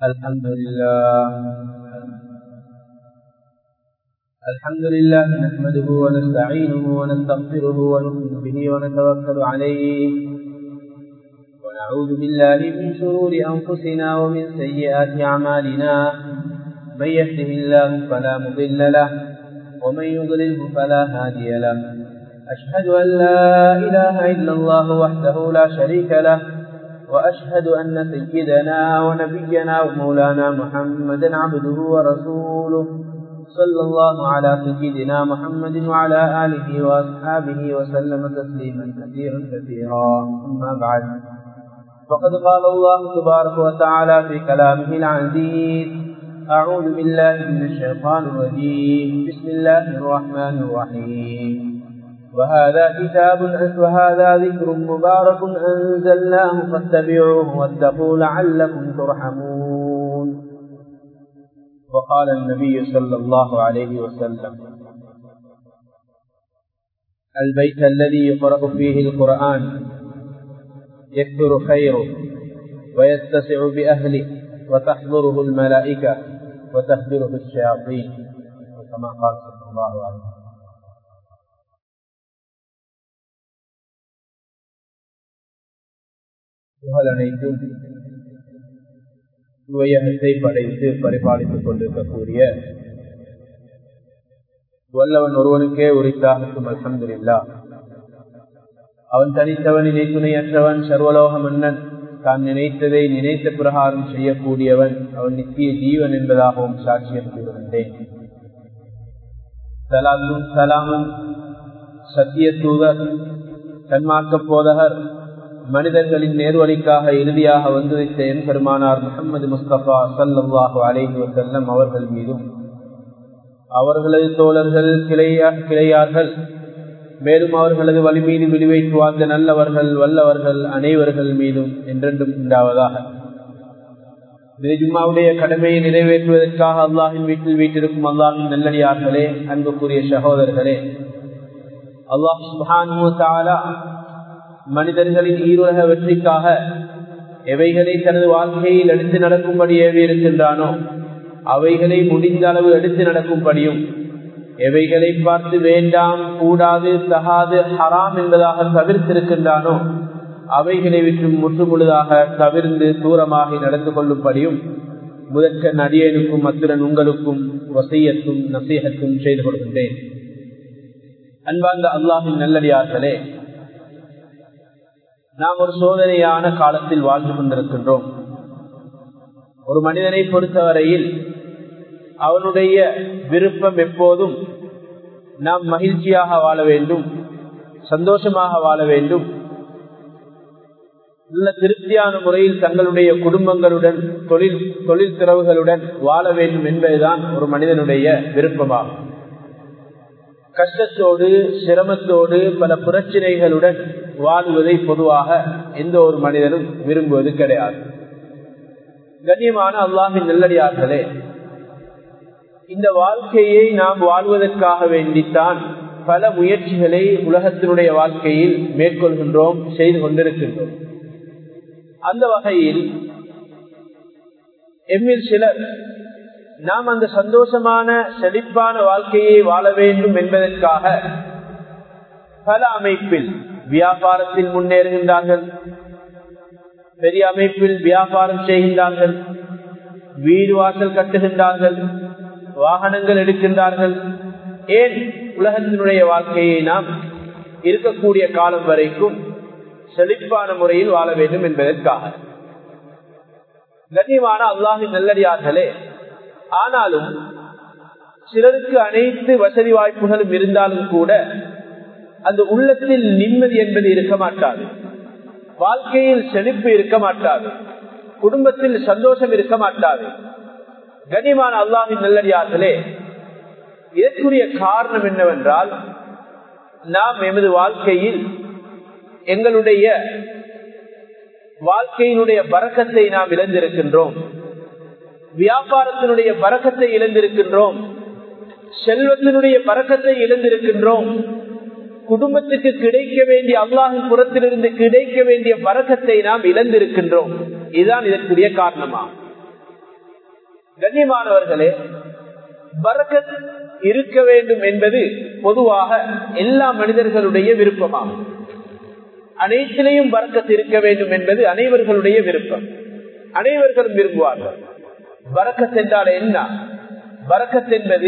الحمد لله الحمد لله نحمده ونستعينه ونستغفره ونؤمن به ونتوكل عليه ونعوذ بالله من شرور أنفسنا ومن سيئات أعمالنا من يهده الله فلا مضل له ومن يضلله فلا هادي له أشهد أن لا إله إلا الله وحده لا شريك له وأشهد أن سيدنا ونبينا ومولانا محمدا عبده ورسوله صلى الله على سيدنا محمد وعلى آله وأصحابه وسلم تسليما كثيرا كثيرا أما بعد فقد قال الله تبارك وتعالى في كلامه العزيز أعوذ بالله من الشيطان الرجيم بسم الله الرحمن الرحيم وهذا كتاب وهذا ذكر مبارك أنزلناه فاتبعوه واتقوا لعلكم ترحمون وقال النبي صلى الله عليه وسلم البيت الذي يقرأ فيه القرآن يكثر خيره ويتسع بأهله وتحضره الملائكة وتخبره الشياطين كما قال صلى الله عليه وسلم புகழ் அனைத்தும் சுவையகத்தை படைத்து பரிபாலித்துக் கொண்டிருக்கக்கூடிய வல்லவன் ஒருவனுக்கே உரித்தாகட்டும் அலமதுல்லா அவன் தனித்தவன் இணைத்துணையற்றவன் சர்வலோக மன்னன் தான் நினைத்ததை நினைத்த பிரகாரம் செய்யக்கூடியவன் அவன் நித்திய ஜீவன் என்பதாகவும் சாட்சியம் கூறுகின்றேன் சலாத்தும் சலாமும் சத்திய தூதர் தன்மார்க்க போதகர் மனிதர்களின் நேர்வழிக்காக இறுதியாக வந்து வைத்த என் பெருமானார் முகமது முஸ்தபா சல்லாஹு அலைஹி வசல்லம் அவர்கள் மீதும் அவர்களது தோழர்கள் கிளையா கிளையார்கள் மேலும் அவர்களது வழி மீது விடுவைத்து வாழ்ந்த நல்லவர்கள் வல்லவர்கள் அனைவர்கள் மீதும் என்றென்றும் உண்டாவதாக ஜும்மாவுடைய கடமையை நிறைவேற்றுவதற்காக அல்லாஹின் வீட்டில் வீட்டிருக்கும் அல்லாஹின் நல்லடியார்களே அன்புக்குரிய சகோதரர்களே அல்லாஹ் சுபானு மனிதர்களின் ஈருலக வெற்றிக்காக எவைகளை தனது வாழ்க்கையில் எடுத்து நடக்கும்படி ஏவி இருக்கின்றானோ அவைகளை முடிந்த அளவு எடுத்து நடக்கும்படியும் எவைகளை பார்த்து வேண்டாம் கூடாது தகாது ஹராம் என்பதாக தவிர்த்திருக்கின்றானோ அவைகளை விட்டு முற்று முழுதாக தவிர்ந்து தூரமாக நடந்து கொள்ளும்படியும் முதற்க நடிகனுக்கும் அத்துடன் உங்களுக்கும் வசையத்தும் நசீகத்தும் செய்து கொள்கின்றேன் அன்பார்ந்த அல்லாஹின் நல்லடியார்களே நாம் ஒரு சோதனையான காலத்தில் வாழ்ந்து கொண்டிருக்கின்றோம் ஒரு மனிதனை பொறுத்தவரையில் அவனுடைய விருப்பம் எப்போதும் நாம் மகிழ்ச்சியாக வாழ வேண்டும் சந்தோஷமாக வாழ வேண்டும் நல்ல திருப்தியான முறையில் தங்களுடைய குடும்பங்களுடன் தொழில் தொழில் திறவுகளுடன் வாழ வேண்டும் என்பதுதான் ஒரு மனிதனுடைய விருப்பமாகும் கஷ்டத்தோடு சிரமத்தோடு பல பிரச்சனைகளுடன் வாழ்வதை பொதுவாக எந்த ஒரு மனிதனும் விரும்புவது கிடையாது கண்ணியமான அல்லாஹின் நல்லடியார்களே இந்த வாழ்க்கையை நாம் வாழ்வதற்காக வேண்டித்தான் பல முயற்சிகளை உலகத்தினுடைய வாழ்க்கையில் மேற்கொள்கின்றோம் செய்து கொண்டிருக்கின்றோம் அந்த வகையில் எம்மில் சிலர் நாம் அந்த சந்தோஷமான செழிப்பான வாழ்க்கையை வாழ வேண்டும் என்பதற்காக பல அமைப்பில் வியாபாரத்தில் முன்னேறுகின்றார்கள் பெரிய அமைப்பில் வியாபாரம் செய்கின்றார்கள் வீடு வாசல் கட்டுகின்றார்கள் வாகனங்கள் எடுக்கின்றார்கள் ஏன் உலகத்தினுடைய வாழ்க்கையை நாம் இருக்கக்கூடிய காலம் வரைக்கும் செழிப்பான முறையில் வாழ வேண்டும் என்பதற்காக கண்ணியமான அல்லாஹின் நல்லடியார்களே ஆனாலும் சிலருக்கு அனைத்து வசதி வாய்ப்புகளும் இருந்தாலும் கூட அந்த உள்ளத்தில் நிம்மதி என்பது இருக்க மாட்டாது வாழ்க்கையில் செழிப்பு இருக்க மாட்டாது குடும்பத்தில் சந்தோஷம் இருக்க மாட்டாது கனிமான அல்லாஹின் நல்லடியார்களே இதற்குரிய காரணம் என்னவென்றால் நாம் எமது வாழ்க்கையில் எங்களுடைய வாழ்க்கையினுடைய பறக்கத்தை நாம் இழந்திருக்கின்றோம் வியாபாரத்தினுடைய பறக்கத்தை இழந்திருக்கின்றோம் செல்வத்தினுடைய பறக்கத்தை இழந்திருக்கின்றோம் குடும்பத்துக்கு கிடைக்க வேண்டிய அல்லாஹின் புறத்திலிருந்து கிடைக்க வேண்டிய பறக்கத்தை நாம் இழந்திருக்கின்றோம் இதுதான் இதற்குரிய காரணமா கண்ணியமானவர்களே பரக்கத் இருக்க வேண்டும் என்பது பொதுவாக எல்லா மனிதர்களுடைய விருப்பமாகும் அனைத்திலையும் பறக்கத் இருக்க வேண்டும் என்பது அனைவர்களுடைய விருப்பம் அனைவர்களும் விரும்புவார்கள் பறக்கத் என்றால் என்ன பறக்கத் என்பது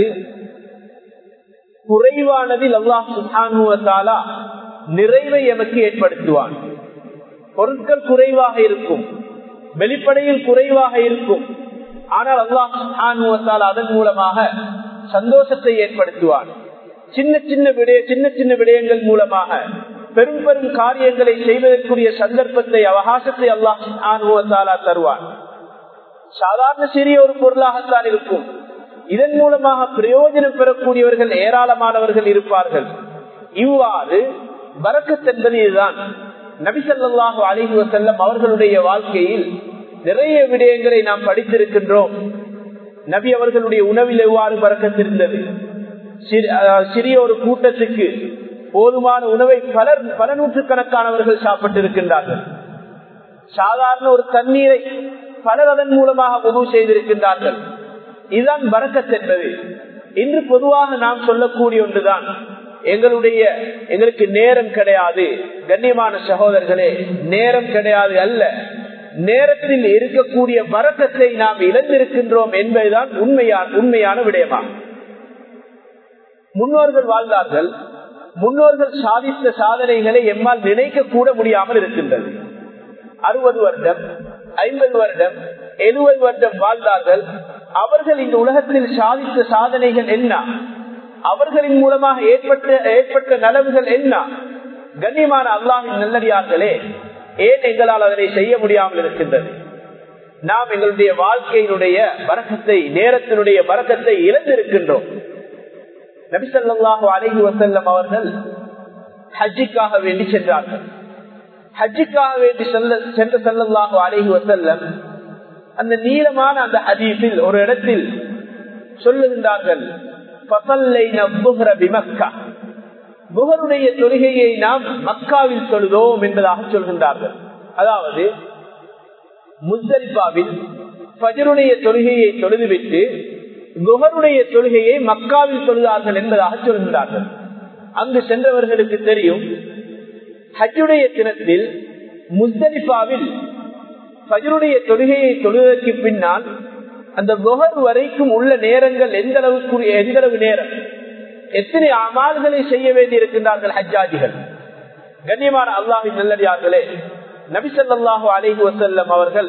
குறைவானதில் அல்லாஹ் சுல்தானுவத்தாலா நிறைவை எமக்கு ஏற்படுத்துவான் பொருட்கள் குறைவாக இருக்கும் வெளிப்படையில் குறைவாக இருக்கும் ஆனால் அல்லாஹ் சுல்தானுவத்தாலா அதன் மூலமாக சந்தோஷத்தை ஏற்படுத்துவான் சின்ன சின்ன விடய சின்ன சின்ன விடயங்கள் மூலமாக பெரும் பெரும் காரியங்களை செய்வதற்குரிய சந்தர்ப்பத்தை அவகாசத்தை அல்லாஹ் ஆணுவத்தாலா தருவான் சாதாரண சிறிய ஒரு பொருளாகத்தான் இருக்கும் இதன் மூலமாக பிரயோஜனம் பெறக்கூடியவர்கள் ஏராளமானவர்கள் இருப்பார்கள் இவ்வாறு வரக்கத் என்பது இதுதான் நபிசல்லாஹு அலிஹு வசல்லம் அவர்களுடைய வாழ்க்கையில் நிறைய விடயங்களை நாம் படித்திருக்கின்றோம் நபி அவர்களுடைய உணவில் எவ்வாறு பறக்கத்திருந்தது சிறிய ஒரு கூட்டத்துக்கு போதுமான உணவை பலர் பல நூற்றுக்கணக்கானவர்கள் சாப்பிட்டிருக்கின்றார்கள் சாதாரண ஒரு தண்ணீரை பலர் அதன் மூலமாக உதவு செய்திருக்கின்றார்கள் இதுதான் பறக்கத் என்பது இன்று பொதுவாக நாம் சொல்லக்கூடிய ஒன்றுதான் எங்களுடைய எங்களுக்கு நேரம் கிடையாது கண்ணியமான சகோதரர்களே நேரம் கிடையாது அல்ல நேரத்தில் இருக்கக்கூடிய பறக்கத்தை நாம் இழந்திருக்கின்றோம் என்பதுதான் உண்மையான உண்மையான விடயமாகும் முன்னோர்கள் வாழ்ந்தார்கள் முன்னோர்கள் சாதித்த சாதனைகளை எம்மால் நினைக்க கூட முடியாமல் இருக்கின்றது அறுபது வருடம் ஐம்பது வருடம் எழுபது வருடம் வாழ்ந்தார்கள் அவர்கள் இந்த உலகத்தில் சாதித்த சாதனைகள் என்ன அவர்களின் மூலமாக ஏற்பட்ட ஏற்பட்ட நலவுகள் என்ன கண்ணியமான அல்லாஹின் நல்லடியார்களே ஏன் எங்களால் அதனை செய்ய முடியாமல் இருக்கின்றது நாம் எங்களுடைய வாழ்க்கையினுடைய வரக்கத்தை நேரத்தினுடைய வரக்கத்தை இழந்திருக்கின்றோம் நபிசல்லாஹு அலஹி வசல்லம் அவர்கள் ஹஜ்ஜிக்காக வேண்டி சென்றார்கள் ஹஜ்ஜிக்காக வேண்டி செல்ல சென்ற செல்லல்லாஹு அலஹி வசல்லம் அந்த நீளமான அந்த ஹதீஸில் ஒரு இடத்தில் சொல்லுகின்றார்கள் புகருடைய தொழுகையை நாம் மக்காவில் தொழுதோம் என்பதாக சொல்கின்றார்கள் அதாவது முஸ்தலிபாவில் பஜருடைய தொழுகையை தொழுதுவிட்டு நுகருடைய தொழுகையை மக்காவில் தொழுதார்கள் என்பதாக சொல்கின்றார்கள் அங்கு சென்றவர்களுக்கு தெரியும் ஹஜ்ஜுடைய தினத்தில் முஸ்தலிபாவில் பஜருடைய தொழுகையை தொழுவதற்கு பின்னால் அந்த நுகர் வரைக்கும் உள்ள நேரங்கள் எந்த அளவுக்கு எந்த அளவு நேரம் எத்தனை அமால்களை செய்ய வேண்டி இருக்கின்றார்கள் ஹஜ்ஜாஜிகள் கண்ணியமான அல்லாஹின் நல்லடியார்களே நபிசல்லாஹு அலைஹி வசல்லம் அவர்கள்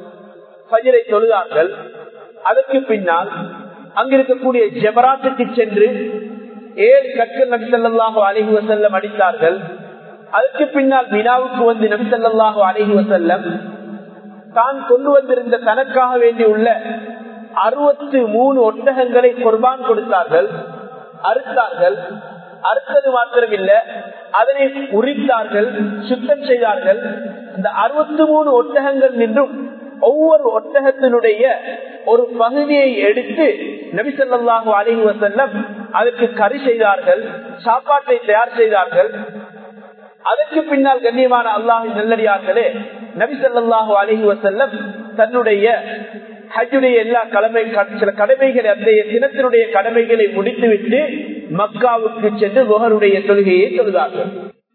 பஜரை தொழுதார்கள் அதற்கு பின்னால் அங்கிருக்கக்கூடிய ஜபராத்துக்கு சென்று ஏழு கற்கள் நபிசல்லாஹு அலிஹி வசல்லம் அடித்தார்கள் அதற்கு பின்னால் வினாவுக்கு வந்து நபிசல்லாஹு அலிஹி வசல்லம் தான் கொண்டு வந்திருந்த தனக்காக வேண்டி உள்ள அறுபத்து மூணு ஒட்டகங்களை குர்பான் கொடுத்தார்கள் அறுத்தார்கள் அறுத்தது மாத்திரமில்லை அதனை உரித்தார்கள் சுத்தம் செய்தார்கள் இந்த அறுபத்தி மூணு ஒட்டகங்கள் நின்றும் ஒவ்வொரு ஒட்டகத்தினுடைய ஒரு பகுதியை எடுத்து நபிசல்லாஹு அலிஹி வசல்லம் அதற்கு கறி செய்தார்கள் சாப்பாட்டை தயார் செய்தார்கள் அதற்கு பின்னால் கண்ணியமான அல்லாஹின் நல்லடியார்களே நபிசல்லாஹு அலிஹி வசல்லம் தன்னுடைய ஹஜ்ஜுடைய எல்லா கடமை சில கடமைகளை அந்த தினத்தினுடைய கடமைகளை முடித்துவிட்டு மக்காவுக்கு சென்று முகருடைய தொழுகையை தொழுதார்கள்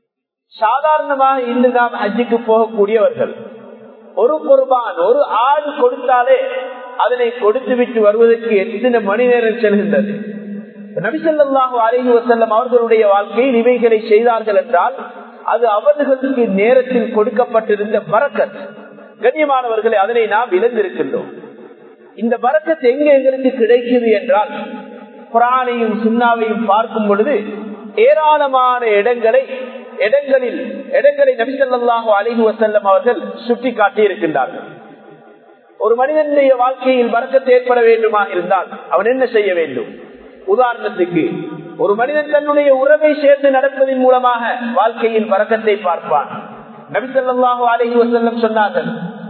சாதாரணமாக இன்று நாம் ஹஜ்ஜுக்கு போகக்கூடியவர்கள் ஒரு குர்பான் ஒரு ஆடு கொடுத்தாலே அதனை கொடுத்து விட்டு வருவதற்கு எத்தனை மணி நேரம் செல்கின்றது நபிசல்லாஹு அலிஹி வசல்லம் அவர்களுடைய வாழ்க்கையில் இவைகளை செய்தார்கள் என்றால் அது அவர்களுக்கு நேரத்தில் கொடுக்கப்பட்டிருந்த பறக்கத் கண்ணியமானவர்களை அதனை நாம் இழந்திருக்கின்றோம் இந்த பறக்கத் எங்க எங்களுக்கு கிடைக்குது என்றால் குரானையும் சுண்ணாவையும் பார்க்கும் பொழுது ஏராளமான இடங்களை இடங்களில் இடங்களை நபிசல்லாஹு அலிஹி வசல்லம் அவர்கள் சுட்டி காட்டி இருக்கின்றார்கள் ஒரு மனிதனுடைய வாழ்க்கையில் வரக்கத்து ஏற்பட வேண்டுமா இருந்தால் அவன் என்ன செய்ய வேண்டும் உதாரணத்துக்கு ஒரு மனிதன் தன்னுடைய உறவை சேர்ந்து நடப்பதன் மூலமாக வாழ்க்கையில் வரக்கத்தை பார்ப்பான் நபிசல்லாஹு அலிஹி வசல்லம் சொன்னார்கள்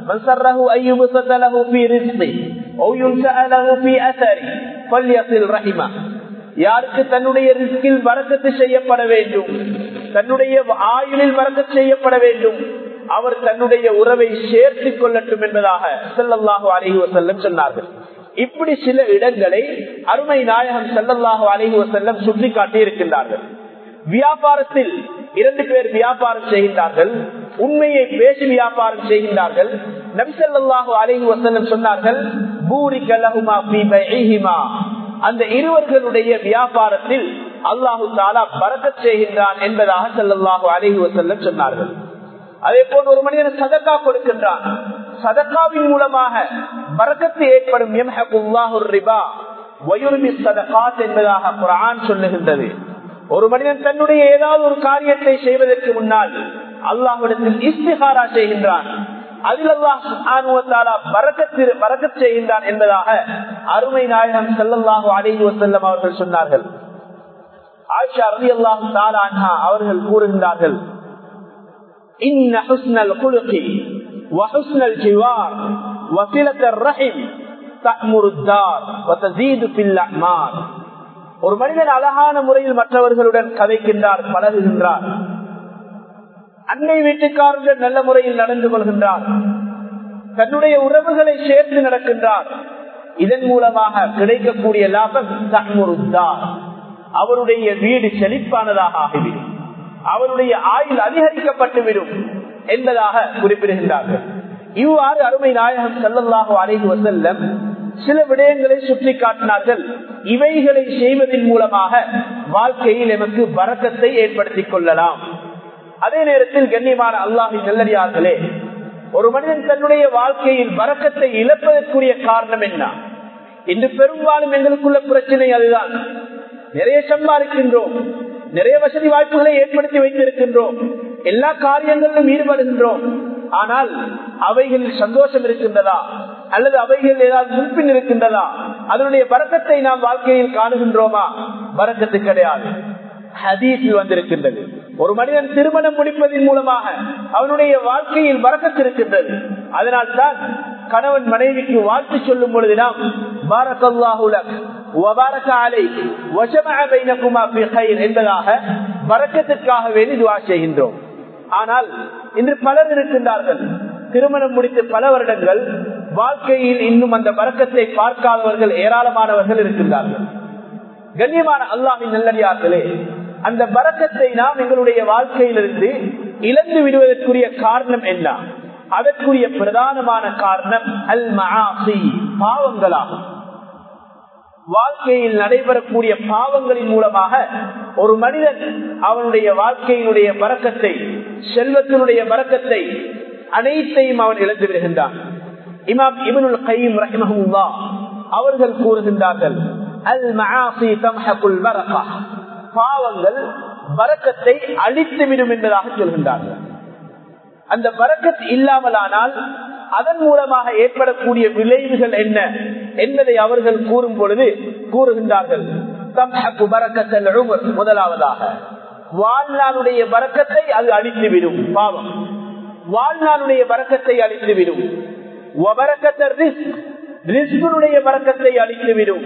யாருக்கு தன்னுடைய ரிஸ்கில் வரக்கத்து செய்யப்பட வேண்டும் தன்னுடைய ஆயுளில் வரக்கத்து செய்யப்பட வேண்டும் அவர் தன்னுடைய உறவை சேர்த்து கொள்ளட்டும் என்பதாக செல்லல்லாஹு அலிஹி வசல்லம் சொன்னார்கள் இப்படி சில இடங்களை அருமை நாயகம் செல்லல்லாஹு அலைஹி வசல்லம் சுட்டி காட்டி இருக்கின்றார்கள் வியாபாரத்தில் இரண்டு பேர் வியாபாரம் செய்கின்றார்கள் உண்மையை பேசி வியாபாரம் செய்கின்றார்கள் நபிசல்லாஹு அலைஹி வசல்லம் சொன்னார்கள் பூரி கலகுமா அந்த இருவர்களுடைய வியாபாரத்தில் அல்லாஹு தாலா பறக்க செய்கின்றான் என்பதாக செல்லல்லாஹு அலைஹி வசல்லம் சொன்னார்கள் அதே போல் ஒரு மனிதன் சதக்கா கொடுக்கின்றான் சதக்காவின் மூலமாக பறக்கத்து ஏற்படும் என்பதாக குரான் சொல்லுகின்றது ஒரு மனிதன் தன்னுடைய ஏதாவது ஒரு காரியத்தை செய்வதற்கு முன்னால் அல்லாஹிடத்தில் இஸ்திகாரா செய்கின்றான் அதில் அல்லாஹ் பறக்க செய்கின்றான் என்பதாக அருமை நாயகம் செல்லல்லாஹு அலைஹி வசல்லம் அவர்கள் சொன்னார்கள் ஆயிஷா ரவி அல்லாஹு தாலா அவர்கள் கூறுகின்றார்கள் إن حسن الخلق وحسن الجوار وصلة الرحم تأمر الدار وتزيد في الأعمار ஒரு மனிதன் அழகான முறையில் மற்றவர்களுடன் கதைக்கின்றார் பழகுகின்றார் அன்னை வீட்டுக்காரர்கள் நல்ல முறையில் நடந்து கொள்கின்றார் தன்னுடைய உறவுகளை சேர்த்து நடக்கின்றார் இதன் மூலமாக கிடைக்கக்கூடிய லாபம் தன்முருத்தார் அவருடைய வீடு செழிப்பானதாக ஆகிவிடும் அவருடைய ஆயுள் அதிகரிக்கப்பட்டுவிடும் என்பதாக குறிப்பிடுகின்றார்கள் இவ்வாறு அருமை நாயகம் செல்லல்லாக அலைகு வசல்லம் சில விடயங்களை சுற்றி காட்டினார்கள் இவைகளை செய்வதன் மூலமாக வாழ்க்கையில் எமக்கு வரக்கத்தை ஏற்படுத்திக் கொள்ளலாம் அதே நேரத்தில் கண்ணியமான அல்லாஹி நல்லடியார்களே ஒரு மனிதன் தன்னுடைய வாழ்க்கையில் வரக்கத்தை இழப்பதற்குரிய காரணம் என்ன இன்று பெரும்பாலும் எங்களுக்குள்ள பிரச்சனை அதுதான் நிறைய சம்பாதிக்கின்றோம் நிறைய வசதி வாய்ப்புகளை ஏற்படுத்தி வைத்திருக்கின்றோம் எல்லா காரியங்களிலும் ஈடுபடுகின்றோம் ஆனால் அவைகளில் சந்தோஷம் இருக்கின்றதா அல்லது அவைகள் ஏதாவது முன்பின் இருக்கின்றதா அதனுடைய வரக்கத்தை நாம் வாழ்க்கையில் காணுகின்றோமா வரக்கத்து கிடையாது ஹதீஸில் வந்திருக்கின்றது ஒரு மனிதன் திருமணம் முடிப்பதன் மூலமாக அவனுடைய வாழ்க்கையில் வரக்கத்து இருக்கின்றது அதனால் தான் கணவன் மனைவிக்கு வாழ்த்து சொல்லும் பொழுது நாம் என்பதாக வரக்கத்திற்காக வேண்டி துவா செய்கின்றோம் ஆனால் இன்று பலர் இருக்கின்றார்கள் திருமணம் முடித்து பல வருடங்கள் வாழ்க்கையில் இன்னும் அந்த வரக்கத்தை பார்க்காதவர்கள் ஏராளமானவர்கள் இருக்கின்றார்கள் கண்ணியமான அல்லாமின் நல்லடியார்களே அந்த பறக்கத்தை நாம் எங்களுடைய வாழ்க்கையிலிருந்து இழந்து விடுவதற்குரிய காரணம் என்ன அதற்குரிய பிரதானமான காரணம் அல் மகாசி பாவங்களாகும் வாழ்க்கையில் நடைபெறக்கூடிய பாவங்களின் மூலமாக ஒரு மனிதன் அவனுடைய வாழ்க்கையினுடைய பறக்கத்தை செல்வத்தினுடைய பறக்கத்தை அனைத்தையும் அவன் இழந்து விடுகின்றான் இமாம் இவனுள் கையும் ரஹிமஹுல்லா அவர்கள் கூறுகின்றார்கள் அல் மகாசி தம்ஹகுல் பரகா பாவங்கள் பறக்கத்தை அழித்துவிடும் என்பதாக சொல்கின்றார்கள் அந்த பறக்கத் இல்லாமலானால் அதன் மூலமாக ஏற்படக்கூடிய விளைவுகள் என்ன என்பதை அவர்கள் கூறும் பொழுது கூறுகின்றார்கள் முதலாவதாக வாழ்நாளுடைய பறக்கத்தை அது அழித்துவிடும் பாவம் வாழ்நாளுடைய பறக்கத்தை அழித்துவிடும் ரிஸ்குடைய பறக்கத்தை அழித்துவிடும்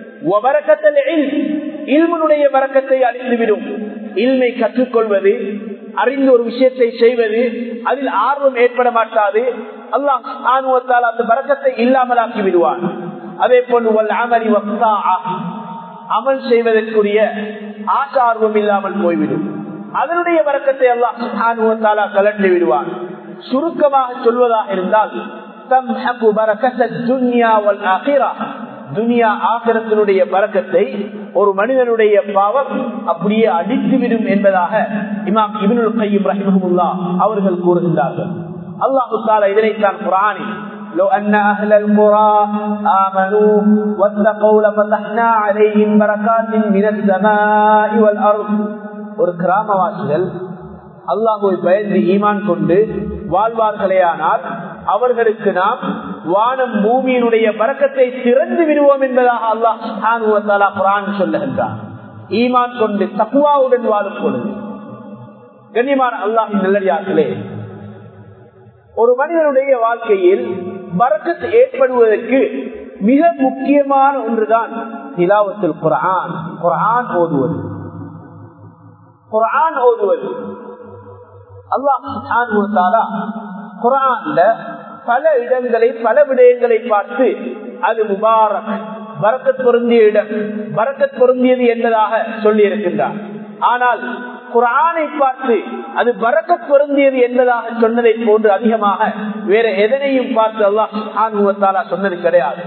இல்மனுடைய வரக்கத்தை அழிந்துவிடும் இல்மை கற்றுக்கொள்வது அறிந்து ஒரு விஷயத்தை செய்வது அதில் ஆர்வம் ஏற்பட மாட்டாது அல்லாஹ் ஆணுவத்தால் அந்த வரக்கத்தை இல்லாமலாக்கி விடுவான் அதே போன்று அமரி அமல் செய்வதற்குரிய ஆசார்வம் இல்லாமல் போய்விடும் அதனுடைய வரக்கத்தை அல்லாஹ் ஆணுவத்தாலா கலட்டி விடுவான் சுருக்கமாக சொல்வதாக இருந்தால் தம்ஹகு பரக்கத்த துன்யா வல் ஆகிரா துனியா ஆசிரத்தினுடைய பறக்கத்தை ஒரு மனிதனுடைய பாவம் அப்படியே அடித்துவிடும் என்பதாக இமாம் இபினுல் கையும் ரஹிமஹமுல்லா அவர்கள் கூறுகின்றார்கள் அல்லாஹு தாலா இதனைத்தான் குரானில் لو أن أهل القرى آمنوا واتقوا لفتحنا عليهم بركات من السماء والأرض ஒரு கிராமவாசிகள் அல்லாஹுவை பயந்து ஈமான் கொண்டு வாழ்வார்களேயானால் அவர்களுக்கு நாம் வானம் பூமியினுடைய பறக்கத்தை திறந்து விடுவோம் என்பதாக அல்லாஹ் குரான் சொல்லுகின்றார் ஈமான் கொண்டு தக்குவாவுடன் வாழும் பொழுது கண்ணியமான அல்லாஹின் நல்லடியார்களே ஒரு மனிதனுடைய வாழ்க்கையில் பறக்கத்து ஏற்படுவதற்கு மிக முக்கியமான ஒன்றுதான் நிலாவத்தில் குரான் குரான் ஓதுவது குரான் ஓதுவது அல்லாஹ் குரான்ல பல இடங்களை பல விடயங்களை பார்த்து அது முபாரக் வரக்கத் பொருந்திய இடம் வரக்கத் பொருந்தியது என்பதாக சொல்லி இருக்கின்றார் ஆனால் குரானை பார்த்து அது வரக்கத் பொருந்தியது என்பதாக சொன்னதை போன்று அதிகமாக வேற எதனையும் பார்த்து அல்லாஹ் சொன்னது கிடையாது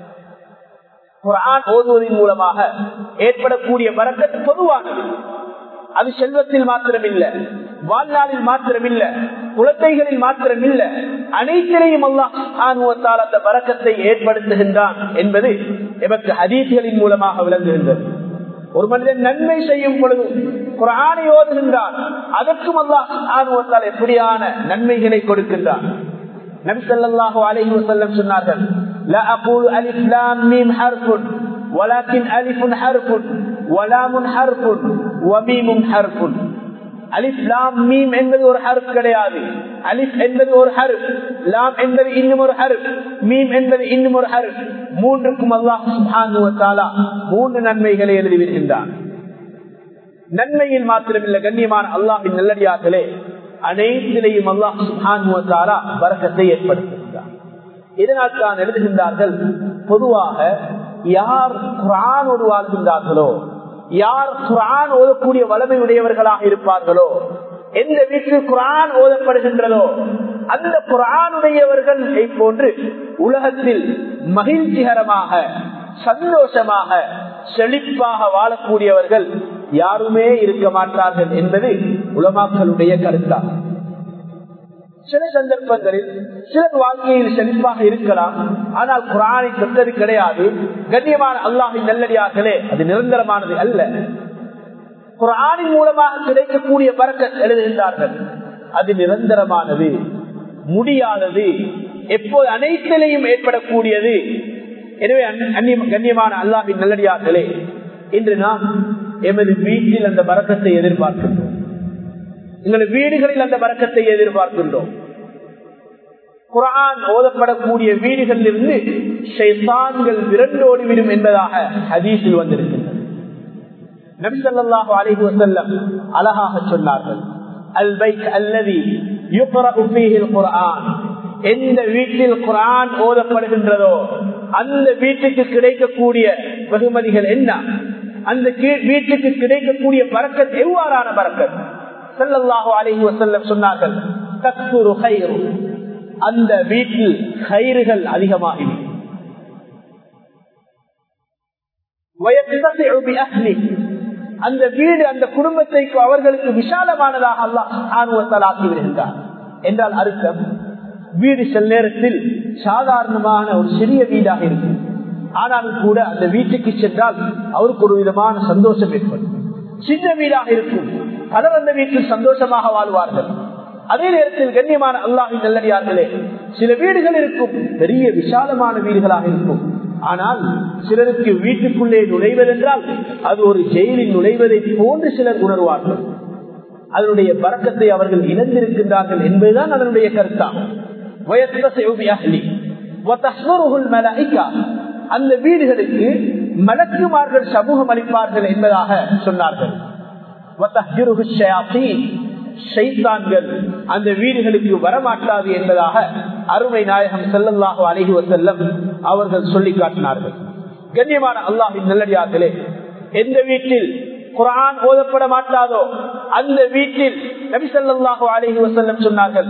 குரான் ஓதுவதன் மூலமாக ஏற்படக்கூடிய வரக்கத் பொதுவானது அது செல்வத்தில் மாத்திரமில்ல வாழ்நாளில் மாத்திரமில்ல குழந்தைகளில் மாத்திரமில்ல அனைத்திலையும் அல்லாஹ் அந்த வரக்கத்தை ஏற்படுத்துகின்றான் என்பது எமக்கு ஹதீஸ்களின் மூலமாக விளங்குகின்றது ஒரு மனிதன் நன்மை செய்யும் பொழுது குரானை ஓதுகின்றான் அதற்கும் அல்லாஹ் எப்படியான நன்மைகளை கொடுக்கின்றான் நபி ஸல்லல்லாஹு அலைஹி வஸல்லம் சொன்னார்கள் லா அகூலு அலிஃப் லாம் மீம் ஹர்ஃபுன் வலாக்கின் அலிஃபுன் ஹர்ஃபுன் வலாமுன் ஹர்ஃபுன் வமீமுன் ஹர்ஃபுன் அலிஃப் லாம் மீம் என்பது ஒரு ஹர்ஃப் கிடையாது அலிஃப் என்பது ஒரு ஹர்ஃப் லாம் என்பது இன்னும் ஒரு ஹர்ஃப் மீம் என்பது இன்னும் ஒரு ஹர்ஃப் மூன்றுக்கும் அல்லாஹ் சுப்ஹானஹு வ தஆலா மூன்று நன்மைகளை எழுதி வருகின்றான் நன்மையில் மாத்திரமில்லை கண்ணியமான அல்லாஹின் நல்லடியார்களே அனைத்திலையும் அல்லாஹ் சுப்ஹானஹு வ தஆலா பரக்கத்தை ஏற்படுத்துகின்றார் இதனால் தான் எழுதுகின்றார்கள் பொதுவாக யார் குரானோடு வாழ்கின்றார்களோ யார் குரான் ஓதக்கூடிய வளமை உடையவர்களாக இருப்பார்களோ எந்த வீட்டில் குரான் ஓதப்படுகின்றதோ அந்த குரானுடையவர்கள் போன்று உலகத்தில் மகிழ்ச்சிகரமாக சந்தோஷமாக செழிப்பாக வாழக்கூடியவர்கள் யாருமே இருக்க மாட்டார்கள் என்பது உலமாக்களுடைய கருத்தாகும் சில சந்தர்ப்பங்களில் சிலர் வாழ்க்கையில் செழிப்பாக இருக்கலாம் ஆனால் குரானை தொட்டது கிடையாது கண்ணியமான அல்லாஹின் நல்லடியார்களே அது நிரந்தரமானது அல்ல குரானின் மூலமாக கிடைக்கக்கூடிய பறக்க எழுதுகின்றார்கள் அது நிரந்தரமானது முடியாதது எப்போது அனைத்திலையும் ஏற்படக்கூடியது எனவே கண்ணியமான அல்லாஹின் நல்லடியார்களே இன்று நாம் எமது வீட்டில் அந்த பறக்கத்தை எதிர்பார்க்கின்றோம் எங்கள் வீடுகளில் அந்த வரக்கத்தை எதிர்பார்க்கின்றோம் குரான் ஓதப்படக்கூடிய வீடுகளில் இருந்து ஷைத்தான்கள் விரண்டோடி விடும் என்பதாக ஹதீஸில் வந்திருக்கின்றன நபிசல்லாஹு அலைஹி வசல்லம் அழகாக சொன்னார்கள் அல் பைக் அல்லதி குரான் எந்த வீட்டில் குரான் ஓதப்படுகின்றதோ அந்த வீட்டுக்கு கிடைக்கக்கூடிய வெகுமதிகள் என்ன அந்த வீட்டுக்கு கிடைக்கக்கூடிய பறக்கத் எவ்வாறான பறக்கத் செல்லல்லாஹு அலைஹி வசல்லம் சொன்னார்கள் தக்குரு ஹைரு அந்த வீட்டில் கயிறுகள் அதிகமாகி அந்த வீடு அந்த குடும்பத்தை அவர்களுக்கு விசாலமானதாக அல்லாஹ் ஆணுவத்தால் ஆக்கி விடுகின்றார் என்றால் அர்த்தம் வீடு சில நேரத்தில் சாதாரணமான ஒரு சிறிய வீடாக இருக்கும் ஆனாலும் கூட அந்த வீட்டுக்கு சென்றால் அவருக்கு ஒரு விதமான சந்தோஷம் ஏற்படும் சின்ன வீடாக இருக்கும் பலர் அந்த வீட்டில் சந்தோஷமாக வாழ்வார்கள் அதே நேரத்தில் கண்ணியமான அல்லாஹின் நல்லடியார்களே சில வீடுகள் இருக்கும் பெரிய விசாலமான வீடுகளாக இருக்கும் ஆனால் சிலருக்கு வீட்டுக்குள்ளே நுழைவதென்றால் அது ஒரு ஜெயிலில் நுழைவதை போன்று சிலர் உணர்வார்கள் அதனுடைய பறக்கத்தை அவர்கள் இழந்திருக்கின்றார்கள் என்பதுதான் அதனுடைய கருத்தாகும் அந்த வீடுகளுக்கு மலக்குமார்கள் சமூகம் அளிப்பார்கள் என்பதாக சொன்னார்கள் ஷைத்தான்கள் அந்த வீடுகளுக்கு வரமாட்டாது என்பதாக அருமை நாயகம் செல்லல்லாக அழகி செல்லம் அவர்கள் சொல்லி காட்டினார்கள் கண்ணியமான அல்லாஹின் நல்லடியார்களே எந்த வீட்டில் குரான் ஓதப்பட மாட்டாதோ அந்த வீட்டில் நபி சொல்லாஹு அலஹி வசல்லம் சொன்னார்கள்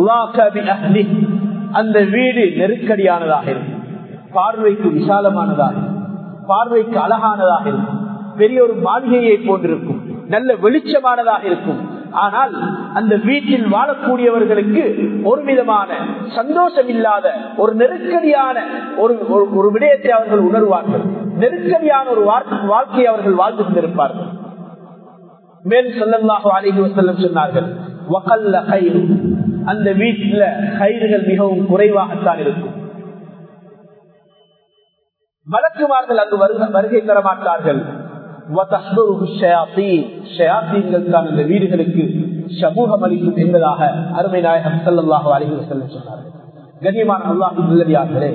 அந்த வீடு நெருக்கடியானதாக இருக்கும் பார்வைக்கு விசாலமானதாக பார்வைக்கு அழகானதாக இருக்கும் பெரிய ஒரு மாளிகையை போன்றிருக்கும் நல்ல வெளிச்சமானதாக இருக்கும் ஆனால் அந்த வீட்டில் வாழக்கூடியவர்களுக்கு ஒரு விதமான சந்தோஷம் இல்லாத ஒரு நெருக்கடியான ஒரு ஒரு விடயத்தை அவர்கள் உணர்வார்கள் நெருக்கடியான ஒரு வாழ்க்கையை அவர்கள் வாழ்ந்து கொண்டிருப்பார்கள் மேலும் சொல்லல்லாக அழகி வசல்லம் சொன்னார்கள் அந்த வீட்டில் கயிறுகள் மிகவும் குறைவாகத்தான் இருக்கும் வழக்குமார்கள் அங்கு வருகை தர மாட்டார்கள் அந்த வீடுகளுக்கு சமூகம் அளிக்கும் என்பதாக அருமை நாயகம் சல்லாஹு அலிஹி வசல்லம் சொன்னார்கள் கண்ணியமான அல்லாஹின் நல்லடியார்களே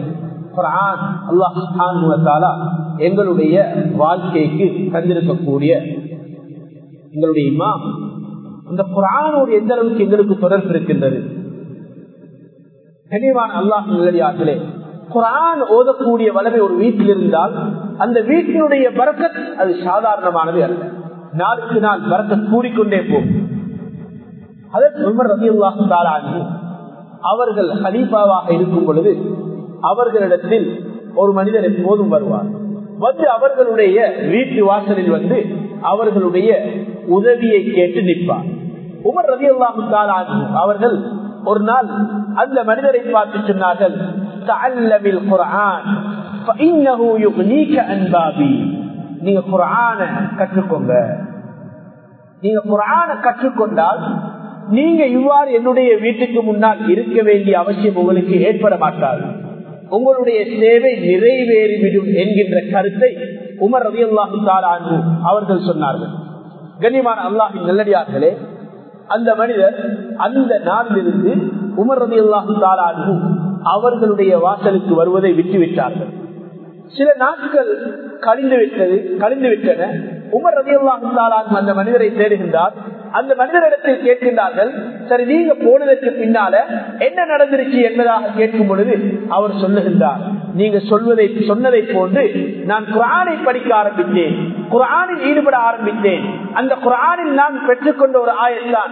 அல்லாஹ் எங்களுடைய வாழ்க்கைக்கு தந்திருக்கக்கூடிய எங்களுடைய இமாம் அந்த குரானோடு எந்த அளவுக்கு எங்களுக்கு தொடர்பு இருக்கின்றது கனிவான அல்லாஹ் நல்லடியார்களே குரான் ஓதக்கூடிய வளமை ஒரு வீட்டில் இருந்தால் அந்த வீட்டினுடைய பறக்கத் அது சாதாரணமானது அல்ல நாளுக்கு நாள் பறக்கத் கூடிக்கொண்டே போகும் அதற்கு உமர் ரவி அல்லாஹு அவர்கள் ஹலீஃபாவாக இருக்கும் பொழுது அவர்களிடத்தில் ஒரு மனிதர் எப்போதும் வருவார் வந்து அவர்களுடைய வீட்டு வாசலில் வந்து அவர்களுடைய உதவியை கேட்டு நிற்பார் உமர் ரவி அல்லாஹு அவர்கள் ஒரு நாள் அந்த மனிதரை பார்த்து சொன்னார்கள் நீங்க குரான கற்றுக்கோங்க நீங்க குரான கற்றுக்கொண்டால் நீங்க இவ்வாறு என்னுடைய வீட்டுக்கு முன்னால் இருக்க வேண்டிய அவசியம் உங்களுக்கு ஏற்பட மாட்டாது உங்களுடைய சேவை நிறைவேறிவிடும் என்கின்ற கருத்தை உமர் ரவி அல்லாஹு தாலானு அவர்கள் சொன்னார்கள் கண்ணியமான அல்லாஹின் நல்லடியார்களே அந்த மனிதர் அந்த நாளிலிருந்து உமர் ரவி அல்லாஹு தாலானு அவர்களுடைய வாசலுக்கு வருவதை விட்டுவிட்டார்கள் சில நாட்கள் கழிந்து விட்டது கழிந்து விட்டன உமர் ரவி அல்லாஹு அந்த மனிதரை தேடுகின்றார் அந்த மனிதரிடத்தில் கேட்கின்றார்கள் சரி நீங்க போனதற்கு பின்னால என்ன நடந்துருச்சு என்பதாக கேட்கும் பொழுது அவர் சொல்லுகின்றார் நீங்க சொல்வதை சொன்னதை போன்று நான் குரானை படிக்க ஆரம்பித்தேன் குரானில் ஈடுபட ஆரம்பித்தேன் அந்த குரானில் நான் பெற்றுக்கொண்ட ஒரு ஆயத்தான்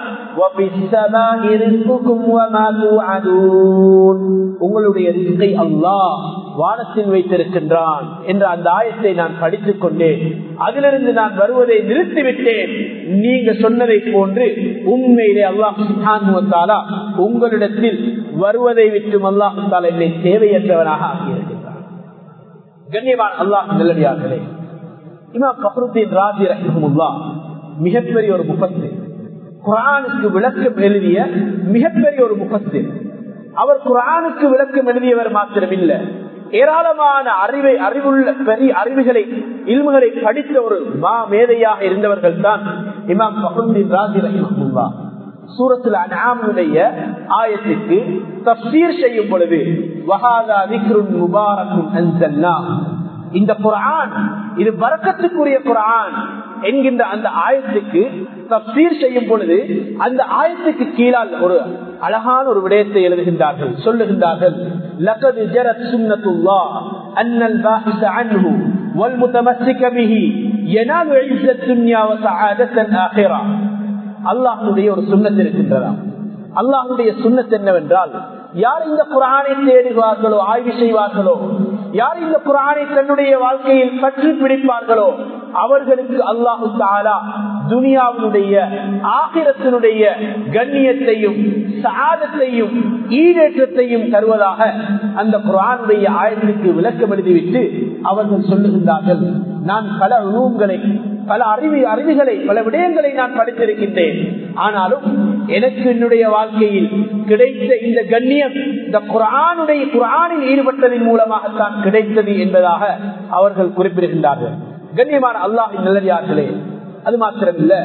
உங்களுடைய ரிஸ்கை அல்லாஹ் வானத்தில் வைத்திருக்கின்றான் என்ற அந்த ஆயத்தை நான் படித்துக் கொண்டேன் அதிலிருந்து நான் வருவதை நிறுத்திவிட்டேன் நீங்க சொன்னதை போன்று உண்மையிலே அல்லாஹாலா உங்களிடத்தில் வருவதை விட்டும் அல்லாஹாலா என்னை தேவையற்றவனாக ஆகியிருக்கின்றான் கண்ணியமான அல்லாஹ் நல்லடியார்களே இமாம் பக்ருத்தீன் ராஜி ரஹிமுல்லா மிகப்பெரிய ஒரு முகத்து குரானுக்கு விளக்கம் எழுதிய மிகப்பெரிய ஒரு முகத்து அவர் குரானுக்கு விளக்கம் எழுதியவர் மாத்திரமில்லை ஏராளமான அறிவை அறிவுள்ள பெரிய அறிவுகளை இல்முகளை படித்த ஒரு மா மேதையாக இருந்தவர்கள் தான் இமாம் பகுந்தீன் ராஜி ரஹிமுல்லா சூரத்தில் அனாமுடைய ஆயத்துக்கு தப்சீர் செய்யும் பொழுது வகாதா விக்ருன் முபாரக்கும் அன்சல்லா இந்த குரான் இது வரக்கத்துக்குரிய குரான் என்கின்ற அந்த ஆயத்துக்கு தப்சீர் செய்யும் பொழுது அந்த ஆயத்துக்கு கீழால் ஒரு அழகான ஒரு விடயத்தை எழுதுகின்றார்கள் சொல்லுகின்றார்கள் லகது ஜரத் சுன்னத்துல்லா அன்னல் பாஹிஸ அன்ஹு வல் முத்தமஸ்ஸிக பிஹி யனாலு இஸ்ஸத் துன்யா வ சஆதத்தல் ஆখিরা அல்லாஹ்வுடைய ஒரு சுன்னத் இருக்கின்றதா அல்லாஹ்வுடைய சுன்னத் என்னவென்றால் யார் இந்த குரானை தேடுவார்களோ ஆய்வு செய்வார்களோ யார் இந்த குரானை தன்னுடைய வாழ்க்கையில் பற்றி பிடிப்பார்களோ அவர்களுக்கு அல்லாஹு தாலா துனியாவினுடைய ஆகிரத்தினுடைய கண்ணியத்தையும் சாதத்தையும் ஈடேற்றத்தையும் தருவதாக அந்த குரானுடைய ஆயத்திற்கு விளக்கம் எழுதிவிட்டு அவர்கள் சொல்லுகின்றார்கள் நான் பல உணவுகளை பல அறிவு அறிவுகளை பல விடயங்களை நான் படித்திருக்கின்றேன் ஆனாலும் எனக்கு என்னுடைய வாழ்க்கையில் கிடைத்த இந்த கண்ணியம் இந்த குரானுடைய குரானில் ஈடுபட்டதன் மூலமாகத்தான் கிடைத்தது என்பதாக அவர்கள் குறிப்பிடுகின்றார்கள் கண்ணியமான அல்லாஹின் நல்லடியார்களே அது மாத்திரமில்ல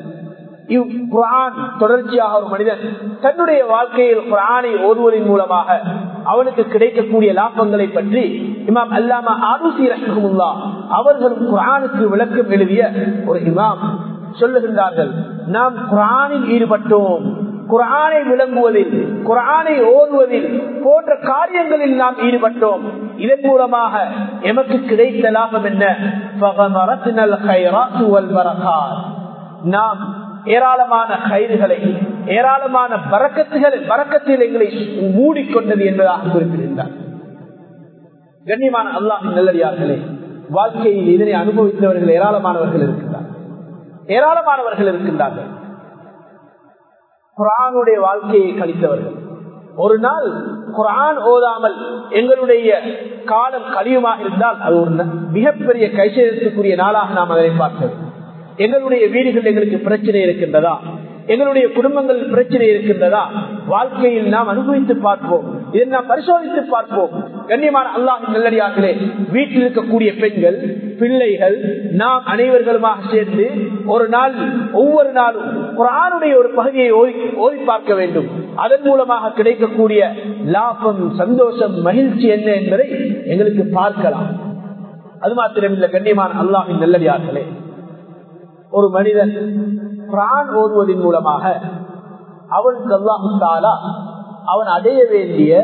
குரான் தொடர்ச்சியாக ஒரு மனிதன் தன்னுடைய வாழ்க்கையில் குரானை ஓதுவதன் மூலமாக அவனுக்கு கிடைக்கக்கூடிய லாபங்களை பற்றி இமாம் அல்லாமா ஆருசி ரஹமுல்லா அவர்களும் குரானுக்கு விளக்கம் எழுதிய ஒரு இமாம் சொல்லுகின்றார்கள் நாம் குரானில் ஈடுபட்டோம் குரானை விளங்குவதில் குரானை ஓதுவதில் போன்ற காரியங்களில் நாம் ஈடுபட்டோம் இதன் மூலமாக எமக்கு கிடைத்த லாபம் என்ன நாம் ஏராளமான கயிறுகளை ஏராளமான பறக்கத்துகள் பறக்கத்தில் எங்களை மூடிக்கொண்டது என்பதாக குறிப்பிடுகின்றார் கண்ணியமான அல்லாஹ் நல்லடியார்களே வாழ்க்கையில் இதனை அனுபவித்தவர்கள் ஏராளமானவர்கள் இருக்கின்றார் ஏராளமானவர்கள் இருக்கின்றார்கள் குரானுடைய வாழ்க்கையை கழித்தவர்கள் ஒரு நாள் குரான் ஓதாமல் எங்களுடைய காலம் கழியுமாக இருந்தால் அது ஒரு மிகப்பெரிய கைசேதத்துக்குரிய நாளாக நாம் அதனை பார்த்தோம் எங்களுடைய வீடுகள் எங்களுக்கு பிரச்சனை இருக்கின்றதா எங்களுடைய குடும்பங்கள் பிரச்சனை இருக்கின்றதா வாழ்க்கையில் நாம் அனுபவித்து பார்ப்போம் இதை நாம் பரிசோதித்து பார்ப்போம் கண்ணியமான அல்லாஹ் நல்லடியார்களே வீட்டில் இருக்கக்கூடிய பெண்கள் பிள்ளைகள் நாம் அனைவர்களுமாக சேர்ந்து ஒரு நாள் ஒவ்வொரு நாளும் குரானுடைய ஒரு பகுதியை ஓதி பார்க்க வேண்டும் அதன் மூலமாக கிடைக்கக்கூடிய லாபம் சந்தோஷம் மகிழ்ச்சி என்ன என்பதை எங்களுக்கு பார்க்கலாம் அது மாத்திரமில்லை கண்ணியமான அல்லாஹின் நல்லடியார்களே ஒரு மனிதன் பிரான் ஓதுவதன் மூலமாக அவனுக்கு அல்லாஹு தாலா அவன் அடைய வேண்டிய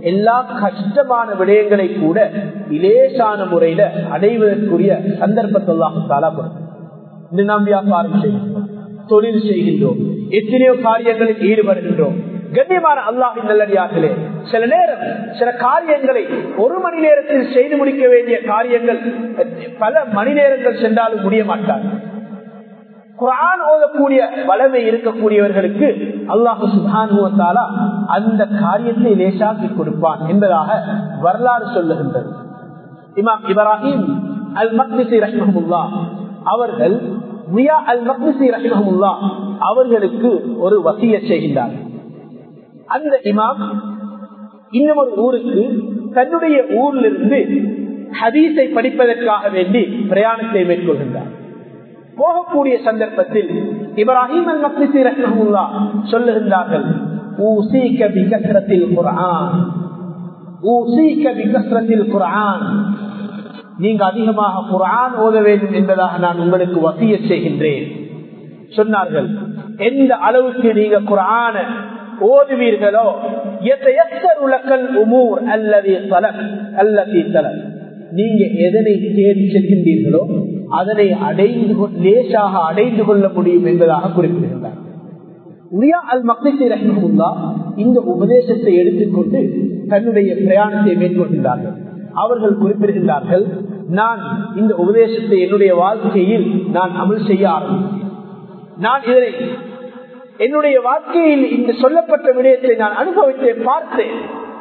எல்லா கஷ்டமான விடயங்களை கூட இலேசான முறையில அடைவதற்குரிய சந்தர்ப்பத்தெல்லாம் தாலா இன்று நாம் வியாபாரம் செய்கின்றோம் தொழில் செய்கின்றோம் எத்தனையோ காரியங்களில் ஈடுபடுகின்றோம் கண்ணியமான அல்லாஹின் நல்லடியார்களே சில நேரம் சில காரியங்களை ஒரு மணி நேரத்தில் செய்து முடிக்க வேண்டிய காரியங்கள் பல மணி நேரங்கள் சென்றாலும் முடிய மாட்டார்கள் குரான் ஓதக்கூடிய வளமை இருக்கக்கூடியவர்களுக்கு அல்லாஹு சுபானுவத்தாலா அந்த காரியத்தை லேசாக்கி கொடுப்பான் என்பதாக வரலாறு சொல்லுகின்றது இமாம் இப்ராஹிம் அல் மக்னிசி ரஹ்மஹமுல்லா அவர்கள் மியா அல் மக்னிசி ரஹ்மஹமுல்லா அவர்களுக்கு ஒரு வசிய செய்கின்றார்கள் அந்த இமாம் இன்னும் ஒரு ஊருக்கு தன்னுடைய ஊரிலிருந்து ஹதீஸை படிப்பதற்காக வேண்டி பிரயாணத்தை மேற்கொள்கின்றார் போகக்கூடிய சந்தர்ப்பத்தில் இப்ராஹிம் அல் மக்ரிசி ரஹ்மஹுல்லா சொல்லுகின்றார்கள் ஊசீக பிகஸ்ரத்தில் குர்ஆன் ஊசீக பிகஸ்ரத்தில் குர்ஆன் நீங்க அதிகமாக குர்ஆன் ஓத வேண்டும் என்பதாக நான் உங்களுக்கு வசிய செய்கின்றேன் சொன்னார்கள் எந்த அளவுக்கு நீங்க குர்ஆன ஓதுவீர்களோ உலக்கல் உமூர் அல்லது தலக் அல்லது தலக் நீங்க எதனை தேடி செல்கின்றீர்களோ அதனை அடைந்து லேசாக அடைந்து கொள்ள முடியும் என்பதாக குறிப்பிடுகின்றார் உரியா அல் மக்னிசி ரஹ்மஹுல்லா இந்த உபதேசத்தை எடுத்துக்கொண்டு தன்னுடைய பிரயாணத்தை மேற்கொள்கின்றார்கள் அவர்கள் குறிப்பிடுகின்றார்கள் நான் இந்த உபதேசத்தை என்னுடைய வாழ்க்கையில் நான் அமல் செய்ய ஆரம்பித்தேன் நான் இதனை என்னுடைய வாழ்க்கையில் இந்த சொல்லப்பட்ட விடயத்தை நான் அனுபவித்தே பார்த்தேன்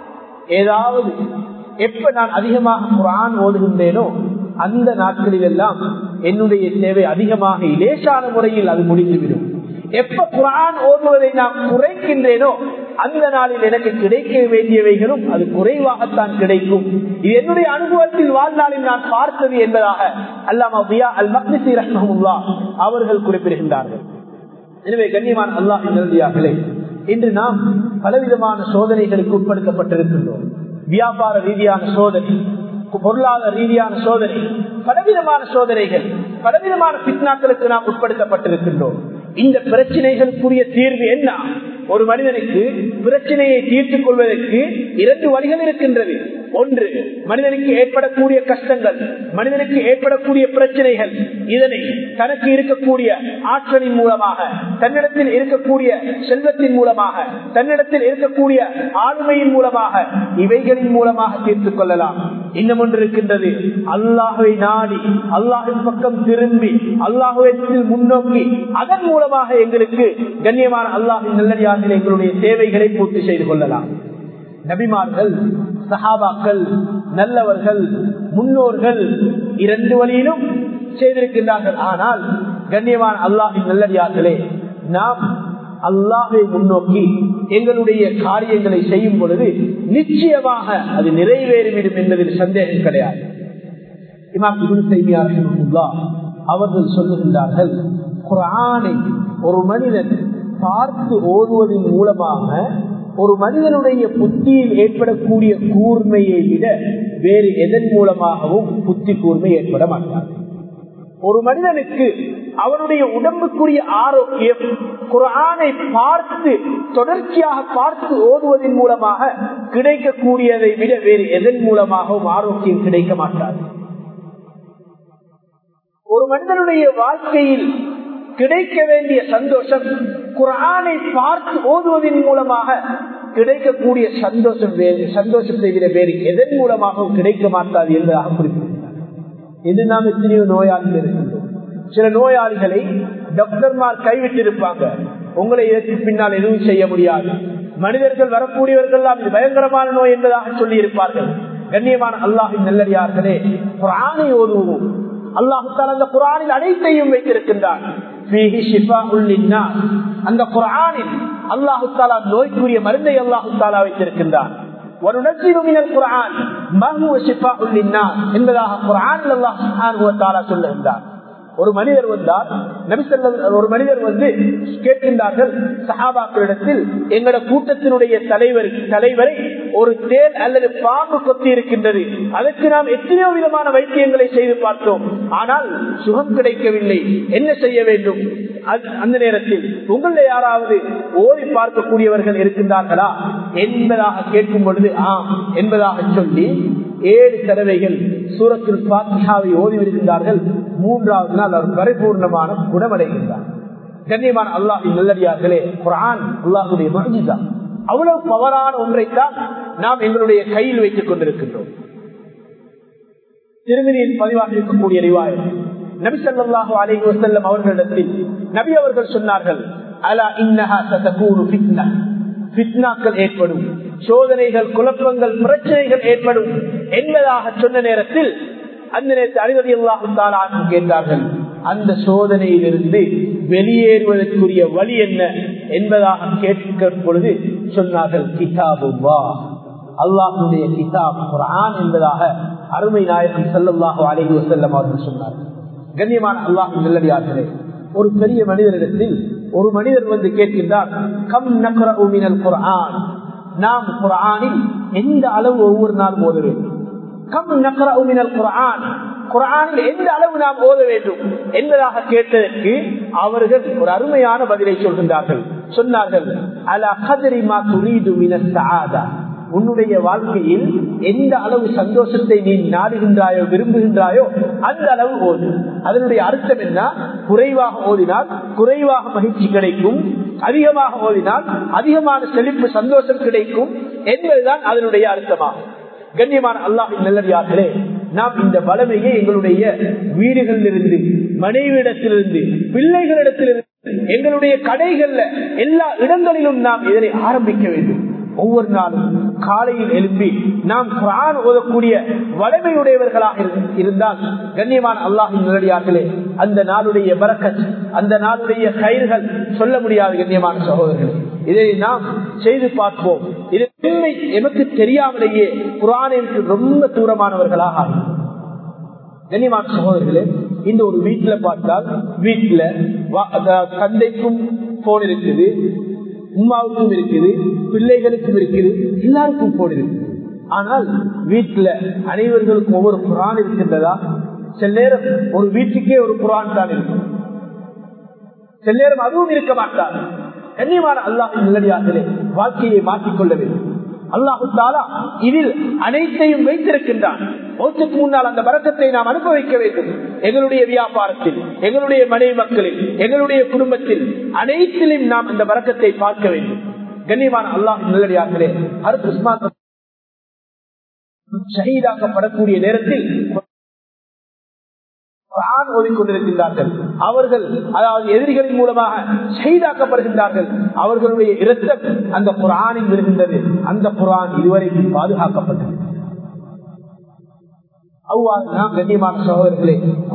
ஏதாவது எப்ப நான் அதிகமாக குரான் ஓதுகின்றேனோ அந்த நாட்களில் எல்லாம் என்னுடைய தேவை அதிகமாக இலேசான முறையில் அது முடிந்துவிடும் எப்ப குரான் ஓதுவதை நான் குறைக்கின்றேனோ அந்த நாளில் எனக்கு கிடைக்க வேண்டியவைகளும் அது குறைவாகத்தான் கிடைக்கும் இது என்னுடைய அனுபவத்தில் வாழ்நாளில் நான் பார்த்தது என்பதாக அல்லாமா அல் மக்னிசி ரஹ்மஹுல்லா அவர்கள் குறிப்பிடுகின்றார்கள் எனவே கண்ணியமான அல்லாஹ் நல்லே இன்று நாம் பலவிதமான சோதனைகளுக்கு உட்படுத்தப்பட்டிருக்கின்றோம் வியாபார ரீதியான சோதனை பொருளாதார ரீதியான சோதனை பலவிதமான சோதனைகள் பலவிதமான பித்னாக்களுக்கு நாம் உட்படுத்தப்பட்டிருக்கின்றோம் இந்த பிரச்சனைகளுக்குரிய தீர்வு என்ன ஒரு மனிதனுக்கு பிரச்சனையை தீர்த்துக் கொள்வதற்கு இரண்டு வழிகள் இருக்கின்றது ஒன்று மனிதனுக்கு ஏற்படக்கூடிய கஷ்டங்கள் மனிதனுக்கு ஏற்படக்கூடிய பிரச்சனைகள் இதனை தனக்கு இருக்கக்கூடிய ஆற்றலின் மூலமாக தன்னிடத்தில் இருக்கக்கூடிய செல்வத்தின் மூலமாக தன்னிடத்தில் இருக்கக்கூடிய ஆளுமையின் மூலமாக இவைகளின் மூலமாக தீர்த்துக் கொள்ளலாம் இன்னும் ஒன்று இருக்கின்றது அல்லாஹுவை நாடி அல்லாஹின் பக்கம் திரும்பி அல்லாஹுவத்தில் முன்னோக்கி அதன் மூலமாக எங்களுக்கு கண்ணியமான அல்லாஹின் நல்லடியார்கள் எங்களுடைய தேவைகளை பூர்த்தி செய்து கொள்ளலாம் நபிமார்கள் சஹாபாக்கள் நல்லவர்கள் முன்னோர்கள் இரண்டு வழியிலும் செய்திருக்கின்றார்கள் ஆனால் கண்ணியமான அல்லாஹின் நல்லடியார்களே நாம் அல்லாஹை முன்னோக்கி எங்களுடைய காரியங்களை செய்யும் பொழுது நிச்சயமாக அது நிறைவேறிவிடும் என்பதில் சந்தேகம் கிடையாது இமாம் அவர்கள் சொல்லுகின்றார்கள் குரானை ஒரு மனிதன் பார்த்து ஓதுவதன் மூலமாக ஒரு மனிதனுடைய புத்தியில் ஏற்படக்கூடிய கூர்மையை விட வேறு எதன் மூலமாகவும் புத்தி கூர்மை ஏற்பட மாட்டார் ஒரு மனிதனுக்கு அவனுடைய உடம்புக்குரிய ஆரோக்கியம் குரானை பார்த்து தொடர்ச்சியாக பார்த்து ஓதுவதன் மூலமாக கிடைக்கக்கூடியதை விட வேறு எதன் மூலமாகவும் ஆரோக்கியம் கிடைக்க மாட்டாது ஒரு மனிதனுடைய வாழ்க்கையில் கிடைக்க வேண்டிய சந்தோஷம் குரானை பார்த்து ஓதுவதன் மூலமாக கிடைக்கக்கூடிய சந்தோஷம் வேறு சந்தோஷத்தை விட வேறு எதன் மூலமாகவும் கிடைக்க மாட்டாது என்பதாக குறிப்பிடுகிறார் இது நாம் எத்தனையோ நோயாளிகள் இருக்கின்றோம் சில நோயாளிகளை டாக்டர்மார் கைவிட்டிருப்பாங்க உங்களை இதற்கு பின்னால் எதுவும் செய்ய முடியாது மனிதர்கள் வரக்கூடியவர்கள் இது பயங்கரமான நோய் என்பதாக சொல்லி இருப்பார்கள் கண்ணியமான அல்லாஹின் நல்லடியார்களே குரானை ஓதுவோம் அல்லாஹு அந்த குரானில் அனைத்தையும் வைத்திருக்கின்றான் அந்த குரானில் அல்லாஹு தாலா நோய்க்குரிய மருந்தை அல்லாஹு தாலா வைத்திருக்கின்றான் என்பதாக குரான் அல்லாஹ் சொல்லுகின்றார் ஒரு மனிதர் வந்தார் நபிசல்ல ஒரு மனிதர் வந்து கேட்கின்றார்கள் சஹாபாக்களிடத்தில் எங்களோட கூட்டத்தினுடைய தலைவர் தலைவரை ஒரு தேல் அல்லது பாம்பு கொத்தி இருக்கின்றது அதற்கு நாம் எத்தனையோ விதமான வைத்தியங்களை செய்து பார்த்தோம் ஆனால் சுகம் கிடைக்கவில்லை என்ன செய்ய வேண்டும் அந்த- அந்த நேரத்தில் உங்களில் யாராவது ஓதி பார்க்கக்கூடியவர்கள் இருக்கின்றார்களா என்பதாக கேட்கும் பொழுது ஆம் என்பதாக சொல்லி ஏழு தடவைகள் சூரத்தில் பாத்தியாவை ஓதி வருகின்றார்கள் மூன்றாவது நாள் அவர் பரிபூர்ணமான குணமடைகின்றார் கண்ணியமான அல்லாஹின் நல்லடியார்களே குரான் அல்லாஹுடைய மகிழ்ச்சிதா அவ்வளவு பவரான ஒன்றைத்தான் நாம் எங்களுடைய கையில் வைத்துக் கொண்டிருக்கின்றோம் திருமதியில் பதிவாக இருக்கக்கூடிய ரிவாயம் நபி ஸல்லல்லாஹு அலைஹி வஸல்லம் அவர்களிடத்தில் நபி அவர்கள் சொன்னார்கள் அலா இன்னஹா சதகூனு ஃபித்னா ஃபித்னாக்கள் ஏற்படும் சோதனைகள் குழப்பங்கள் பிரச்சனைகள் ஏற்படும் என்பதாக சொன்ன நேரத்தில் அந்த நேரத்தில் அறிவதி அல்லாஹு கேட்டார்கள் அந்த சோதனையிலிருந்து வெளியேறுவதற்குரிய வழி என்ன என்பதாக கேட்கும் பொழுது சொன்னார்கள் கிதாபுவா அல்லாஹுடைய கிதாப் குரான் என்பதாக அருமை நாயகம் செல்லல்லாஹு அலைஹி வஸல்லம் அவர்கள் சொன்னார்கள் கண்ணியமான அல்லாஹ் நல்லடியார்களே ஒரு பெரிய மனிதனிடத்தில் ஒரு மனிதர் வந்து கேட்கின்றார் கம் நக்ரஉ மினல் குர்ஆன் நாம் குர்ஆனில் எந்த அளவு ஒவ்வொரு நாள் ஓத வேண்டும் கம் நக்ரஉ மினல் குர்ஆன் குர்ஆனில் எந்த அளவு நாம் ஓத வேண்டும் என்பதாக கேட்டதற்கு அவர்கள் ஒரு அருமையான பதிலை சொல்கின்றார்கள் சொன்னார்கள் அலா கதரி மா துரீது மினஸ் சஆதா உன்னுடைய வாழ்க்கையில் எந்த அளவு சந்தோஷத்தை நீ நாடுகின்றாயோ விரும்புகின்றாயோ அந்த அளவு ஓது அதனுடைய அர்த்தம் என்ன குறைவாக ஓதினால் குறைவாக மகிழ்ச்சி கிடைக்கும் அதிகமாக ஓதினால் அதிகமான செழிப்பு சந்தோஷம் கிடைக்கும் என்பதுதான் அதனுடைய அர்த்தமாகும் கண்ணியமான அல்லாஹின் நல்லடியார்களே நாம் இந்த வளமையை எங்களுடைய வீடுகளிலிருந்து மனைவியிடத்திலிருந்து பிள்ளைகளிடத்திலிருந்து எங்களுடைய கடைகள்ல எல்லா இடங்களிலும் நாம் இதனை ஆரம்பிக்க வேண்டும் ஒவ்வொரு நாளும் காலையில் எழுப்பி நாம் குரான் ஓதக்கூடிய வலிமையுடையவர்களாக இரு- இருந்தால் கண்ணியமான அல்லாஹின் நேரடியார்களே அந்த நாளுடைய பரக்கத் அந்த நாளுடைய கயிர்கள் சொல்ல முடியாது கண்ணியமான சகோதரர்களே இதை நாம் செய்து பார்ப்போம் இது உண்மை எமக்கு தெரியாமலேயே குரானிற்கு ரொம்ப தூரமானவர்களாக ஆகும். கண்ணியமான சகோதரர்களே இந்த ஒரு வீட்டுல பார்த்தால் வீட்டுல வா- அத- தந்தைக்கும் போன் இருக்குது உமாவுக்கும் இருக்குது பிள்ளைகளுக்கும் இருக்குது எல்லாருக்கும் போன் இருக்குது ஆனால் வீட்டுல அனைவர்களுக்கும் ஒவ்வொரு குரான் இருக்கின்றதா சில நேரம் ஒரு வீட்டுக்கே ஒரு குரான் தான் இருக்கும் சில நேரம் அதுவும் இருக்க மாட்டார் கண்ணியமான அல்லாஹ் நல்லடியார்களே வாழ்க்கையை மாற்றிக்கொள்ள வேண்டும் அல்லாஹு தாலா இதில் அனைத்தையும் வைத்திருக்கின்றான் மௌத்துக்கு முன்னால் அந்த பரக்கத்தை நாம் அனுபவிக்க வேண்டும் எங்களுடைய வியாபாரத்தில் எங்களுடைய மனைவி மக்களில் எங்களுடைய குடும்பத்தில் அனைத்திலும் நாம் அந்த பரக்கத்தை பார்க்க வேண்டும் கண்ணியமான அல்லாஹ் நல்லடியார்களே அருத் உஸ்மான் ஷஹீதாக்கப்படக்கூடிய நேரத்தில் குரான் ஓதிக்கொண்டிருக்கின்றார்கள் அவர்கள் அதாவது எதிரிகளின் மூலமாக ஷஹீதாக்கப்படுகின்றார்கள் அவர்களுடைய இரத்தம் அந்த குரானில் விழுகின்றது அந்த குரான் இதுவரைக்கும் பாதுகாக்கப்பட்டது அவ்வாறு நாம் கண்ணியமான சகோதரர்களே